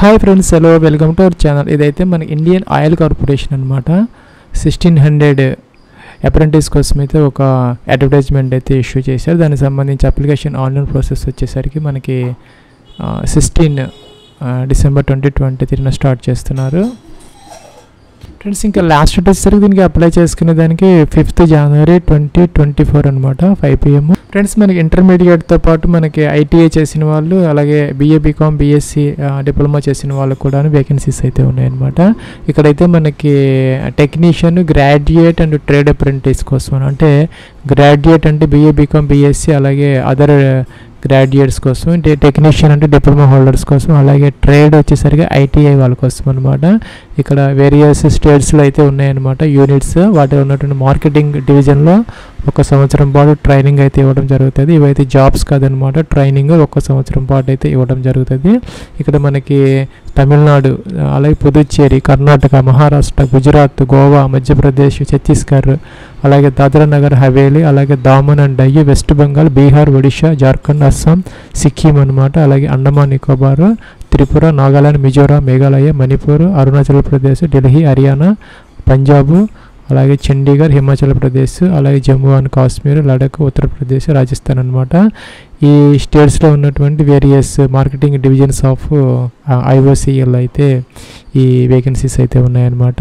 hi friends hello welcome to our channel ఇదైతే మన Indian Oil Corporation అనమాట sixteen hundred apprentice కోసం అయితే ఒక అడ్వర్టైజ్మెంట్ అయితే ఇష్యూ చేశారు దానికి సంబంధించి అప్లికేషన్ ఆన్లైన్ ప్రాసెస్ వచ్చేసరికి మనకి సిక్స్టీన్ డిసెంబర్ ట్వంటీ ట్వంటీ త్రీన స్టార్ట్ చేస్తున్నారు ఫ్రెండ్స్ ఇంకా లాస్ట్ డేట్ వచ్చేసరికి దీనికి అప్లై చేసుకునే దానికి fifth January twenty twenty four అనమాట ఫైవ్ పిఎం ఫ్రెండ్స్ మనకి ఇంటర్మీడియట్తో పాటు మనకి ఐటీఐ చేసిన వాళ్ళు అలాగే బీఏ బీకామ్ బీఎస్సీ డిప్లొమా చేసిన వాళ్ళకు కూడా వేకెన్సీస్ అయితే ఉన్నాయన్నమాట ఇక్కడైతే మనకి technician graduate and trade apprentice కోసం అంటే గ్రాడ్యుయేట్ అంటే బీఏ బీకామ్ బీఎస్సీ అలాగే అదర్ గ్రాడ్యుయేట్స్ కోసం టెక్నీషియన్ అంటే డిప్లొమా హోల్డర్స్ కోసం అలాగే ట్రేడ్ వచ్చేసరికి ఐటీఐ వాళ్ళ కోసం అనమాట ఇక్కడ వేరియస్ స్టేట్స్లో అయితే ఉన్నాయన్నమాట యూనిట్స్ వాటిలో ఉన్నటువంటి మార్కెటింగ్ డివిజన్లో ఒక సంవత్సరం పాటు ట్రైనింగ్ అయితే ఇవ్వడం జరుగుతుంది ఇవైతే జాబ్స్ కాదనమాట ట్రైనింగ్ ఒక సంవత్సరం పాటు అయితే ఇవ్వడం జరుగుతుంది ఇక్కడ మనకి తమిళనాడు అలాగే పుదుచ్చేరి కర్ణాటక మహారాష్ట్ర గుజరాత్ గోవా మధ్యప్రదేశ్ ఛత్తీస్గఢ్ అలాగే దాద్రా నగర్ హవేలీ అలాగే దామన్ అండ్ డయ్యు వెస్ట్ బెంగాల్ బీహార్ ఒడిషా జార్ఖండ్ అస్సాం సిక్కిం అనమాట అలాగే అండమాన్ నికోబార్ త్రిపుర నాగాలాండ్ మిజోరాం మేఘాలయ మణిపూర్ అరుణాచల్ ప్రదేశ్ ఢిల్లీ హర్యానా పంజాబ్ అలాగే చండీగఢ్ హిమాచల్ ప్రదేశ్ అలాగే జమ్మూ అండ్ కాశ్మీర్ లడఖ్ ఉత్తరప్రదేశ్ రాజస్థాన్ అనమాట ఈ స్టేట్స్లో ఉన్నటువంటి various marketing divisions of IOCL అయితే ఈ వేకెన్సీస్ అయితే ఉన్నాయన్నమాట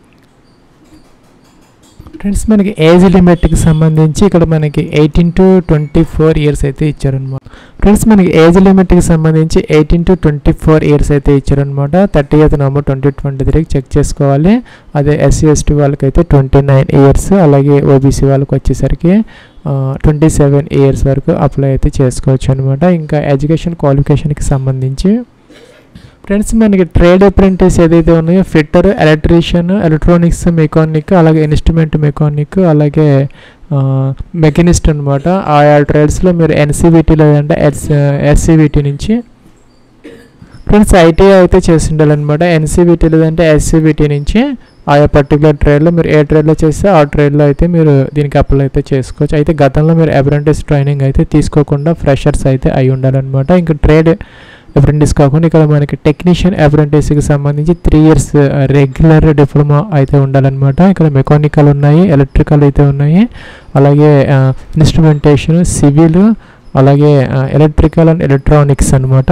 ఫ్రెండ్స్ మనకి ఏజ్ లిమిట్కి సంబంధించి ఇక్కడ మనకి eighteen to twenty four years అయితే ఇచ్చారనమాట ఫ్రెండ్స్ మనకి ఏజ్ లిమిట్కి సంబంధించి eighteen to twenty four years అయితే ఇచ్చారనమాట thirty eighth November twenty twenty త్రీకి చెక్ చేసుకోవాలి అదే ఎస్సీ ఎస్టీ వాళ్ళకి అయితే ట్వంటీ నైన్ ఇయర్స్ అలాగే ఓబీసీ వాళ్ళకి వచ్చేసరికి ట్వంటీ సెవెన్ ఇయర్స్ వరకు అప్లై అయితే చేసుకోవచ్చు అనమాట ఇంకా ఎడ్యుకేషన్ క్వాలిఫికేషన్కి సంబంధించి ఫ్రెండ్స్ మనకి ట్రేడ్ అప్రెంటిస్ ఏదైతే ఉన్నాయో ఫిట్టర్ ఎలక్ట్రీషియన్ ఎలక్ట్రానిక్స్ మెకానిక్ అలాగే ఇన్స్ట్రుమెంట్ మెకానిక్ అలాగే మెకానిస్ట్ అనమాట ఆయా ట్రేడ్స్లో మీరు ఎన్సీబీటీ లేదంటే ఎస్ ఎస్సీబీటీ నుంచి ఫ్రెండ్స్ ఐటీఐ అయితే చేసి ఉండాలన్నమాట ఎన్సీబీటీ లేదంటే ఎస్సీబీటీ నుంచి ఆయా పర్టికులర్ ట్రేడ్లో మీరు ఏ ట్రేడ్లో చేస్తే ఆ ట్రేడ్లో అయితే మీరు దీనికి అప్లై అయితే చేసుకోవచ్చు అయితే గతంలో మీరు అప్రెంటిస్ ట్రైనింగ్ అయితే తీసుకోకుండా ఫ్రెషర్స్ అయితే అయి ఉండాలన్నమాట ఇంకా ట్రేడ్ అప్రెంటిస్ కాకుండా ఇక్కడ మనకి టెక్నీషియన్ అప్రెంటిస్కి సంబంధించి త్రీ ఇయర్స్ రెగ్యులర్ డిప్లొమా అయితే ఉండాలన్నమాట ఇక్కడ మెకానికల్ ఉన్నాయి ఎలక్ట్రికల్ అయితే ఉన్నాయి అలాగే ఇన్స్ట్రుమెంటేషన్ సివిల్ అలాగే ఎలక్ట్రికల్ అండ్ ఎలక్ట్రానిక్స్ అనమాట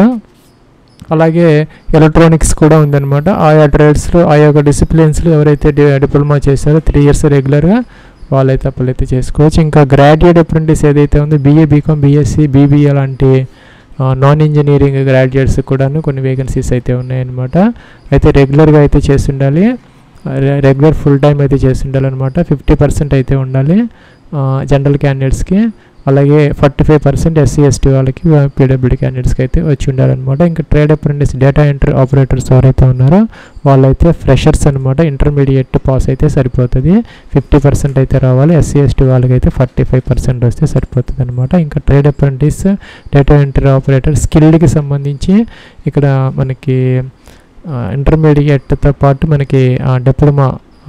అలాగే ఎలక్ట్రానిక్స్ కూడా ఉందన్నమాట ఆయా ట్రేడ్స్లో ఆయా యొక్క డిసిప్లిన్స్లో ఎవరైతే డిప్లొమా చేశారో త్రీ ఇయర్స్ రెగ్యులర్గా వాళ్ళైతే అప్పులైతే చేసుకోవచ్చు ఇంకా గ్రాడ్యుయేట్ అప్రెంటిస్ ఏదైతే ఉందో బీఏ బీకామ్ బీఎస్సీ బీబీఏ లాంటి నాన్ ఇంజనీరింగ్ గ్రాడ్యుయేట్స్ కూడాను కొన్ని వేకెన్సీస్ అయితే ఉన్నాయన్నమాట అయితే రెగ్యులర్గా అయితే చేసి ఉండాలి రెగ్యులర్ ఫుల్ టైం అయితే చేసి ఉండాలన్నమాట ఫిఫ్టీ పర్సెంట్ అయితే ఉండాలి జనరల్ క్యాండిడేట్స్కి అలాగే forty five percent SC ST వాళ్ళకి పీడబ్ల్యూడీ క్యాండిడేట్స్కి అయితే వచ్చి ఉండాలన్నమాట ఇంకా trade apprentice data entry operators ఎవరైతే ఉన్నారో వాళ్ళైతే ఫ్రెషర్స్ అనమాట ఇంటర్మీడియట్ పాస్ అయితే సరిపోతుంది ఫిఫ్టీ పర్సెంట్ అయితే రావాలి ఎస్సీ ఎస్టీ వాళ్ళకి అయితే ఫార్టీ ఫైవ్ పర్సెంట్ వస్తే సరిపోతుంది అనమాట ఇంకా trade apprentice data entry operator స్కిల్డ్కి సంబంధించి ఇక్కడ మనకి ఇంటర్మీడియట్తో పాటు మనకి డిప్లొమా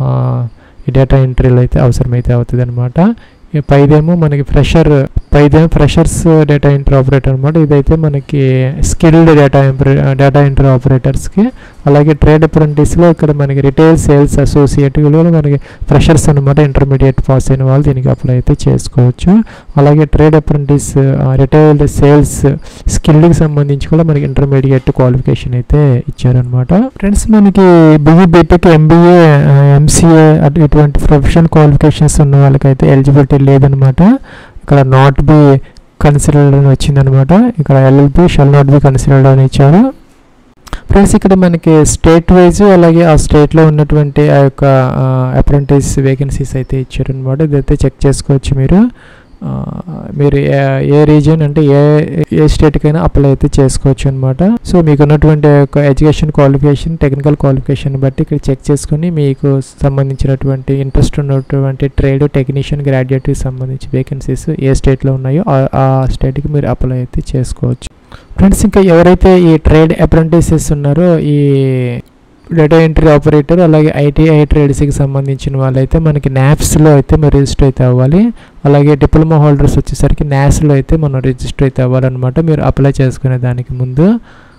ఈ డేటా ఎంట్రీలో అయితే అవసరమైతే అవుతుంది అనమాట పైదేమో మనకి ఫ్రెషర్ పైదేమో ఫ్రెషర్స్ డేటా ఎంట్రీ ఆపరేటర్ అనమాట ఇదైతే మనకి skilled data entry data entry ఆపరేటర్స్కి అలాగే ట్రేడ్ అప్రెంటిస్లో ఇక్కడ మనకి రిటైల్ సేల్స్ అసోసియేట్లో మనకి ఫ్రెషర్స్ అనమాట ఇంటర్మీడియట్ పాస్ అయిన వాళ్ళు దీనికి అప్లై అయితే చేసుకోవచ్చు అలాగే ట్రేడ్ అప్రెంటిస్ రిటైల్ సేల్స్ స్కిల్డ్కి సంబంధించి కూడా మనకి ఇంటర్మీడియట్ క్వాలిఫికేషన్ అయితే ఇచ్చారనమాట ఫ్రెండ్స్ మనకి బిఈ బీటెక్ ఎంబీఏ ఎంసీఏ ఇటువంటి ప్రొఫెషనల్ క్వాలిఫికేషన్స్ ఉన్న వాళ్ళకైతే ఎలిజిబిలిటీ లేదనమాట ఇక్కడ నాట్ బి కన్సిడర్డ్ అని వచ్చిందనమాట ఇక్కడ LLB shall not be considered అని ఇచ్చారు ఫ్రెండ్స్ ఇక్కడ మనకి స్టేట్ వైజ్ అలాగే ఆ స్టేట్లో ఉన్నటువంటి ఆ యొక్క అప్రెంటిస్ వేకెన్సీస్ అయితే ఇచ్చారనమాట ఇదైతే చెక్ చేసుకోవచ్చు మీరు మీరు ఏ రీజియన్ అంటే ఏ ఏ స్టేట్కైనా అప్లై అయితే చేసుకోవచ్చు అనమాట సో మీకు ఉన్నటువంటి యొక్క ఎడ్యుకేషన్ క్వాలిఫికేషన్ టెక్నికల్ క్వాలిఫికేషన్ బట్టి ఇక్కడ చెక్ చేసుకుని మీకు సంబంధించినటువంటి ఇంట్రెస్ట్ ఉన్నటువంటి ట్రేడ్ టెక్నీషియన్ గ్రాడ్యుయేట్కి సంబంధించి వేకెన్సీస్ ఏ స్టేట్లో ఉన్నాయో ఆ స్టేట్కి మీరు అప్లై అయితే చేసుకోవచ్చు ఫ్రెండ్స్ ఇంకా ఎవరైతే ఈ ట్రేడ్ అప్రెంటిసెస్ ఉన్నారో ఈ డేటా ఎంట్రీ ఆపరేటర్ అలాగే ఐటీఐ ట్రేడ్స్కి సంబంధించిన వాళ్ళైతే మనకి న్యాప్స్లో అయితే మీరు రిజిస్టర్ అయితే అవ్వాలి అలాగే డిప్లొమా హోల్డర్స్ వచ్చేసరికి న్యాస్లో అయితే మనం రిజిస్టర్ అయితే అవ్వాలన్నమాట మీరు అప్లై చేసుకునే దానికి ముందు